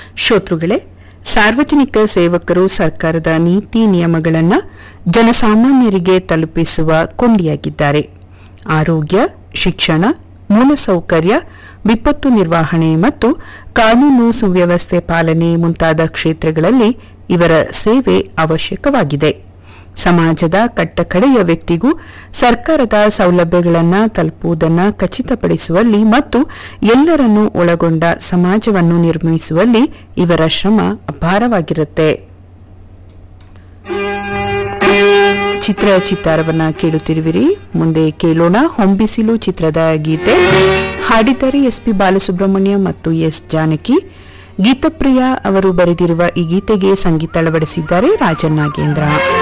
ಶ್ರೋತೃಗಳೇ ಸಾರ್ವಜನಿಕ ಸೇವಕರು ಸರ್ಕಾರದ ನೀತಿ ನಿಯಮಗಳನ್ನು ಜನಸಾಮಾನ್ಯರಿಗೆ ತಲುಪಿಸುವ ಕೊಂಡಿಯಾಗಿದ್ದಾರೆ ಆರೋಗ್ಯ ಶಿಕ್ಷಣ ಮೂಲಸೌಕರ್ಯ ವಿಪತ್ತು ನಿರ್ವಹಣೆ ಮತ್ತು ಕಾನೂನು ಸುವ್ಯವಸ್ಥೆ ಪಾಲನೆ ಮುಂತಾದ ಕ್ಷೇತ್ರಗಳಲ್ಲಿ ಇವರ ಸೇವೆ ಅವಶ್ಯಕವಾಗಿದೆ ಸಮಾಜದ ಕಟ್ಟಕಡೆಯ ವ್ಯಕ್ತಿಗೂ ಸರ್ಕಾರದ ಸೌಲಭ್ಯಗಳನ್ನು ತಲುಪುವುದನ್ನು ಖಚಿತಪಡಿಸುವಲ್ಲಿ ಮತ್ತು ಎಲ್ಲರನ್ನೂ ಒಳಗೊಂಡ ಸಮಾಜವನ್ನು ನಿರ್ಮಿಸುವಲ್ಲಿ ಇವರ ಶ್ರಮ ಅಪಾರವಾಗಿರುತ್ತೆ ಚಿತ್ರ ಚಿತ್ತಾರವನ್ನ ಕೇಳುತ್ತಿರುವಿರಿ ಮುಂದೆ ಕೇಳೋಣ ಹೊಂಬಿಸಿಲು ಚಿತ್ರದ ಗೀತೆ ಹಾಡಿದ್ದಾರೆ ಎಸ್ ಪಿ ಬಾಲಸುಬ್ರಹ್ಮಣ್ಯ ಮತ್ತು ಎಸ್ ಜಾನಕಿ ಗೀತಪ್ರಿಯ ಅವರು ಬರೆದಿರುವ ಈ ಗೀತೆಗೆ ಸಂಗೀತ ಅಳವಡಿಸಿದ್ದಾರೆ ರಾಜನ್ ನಾಗೇಂದ್ರ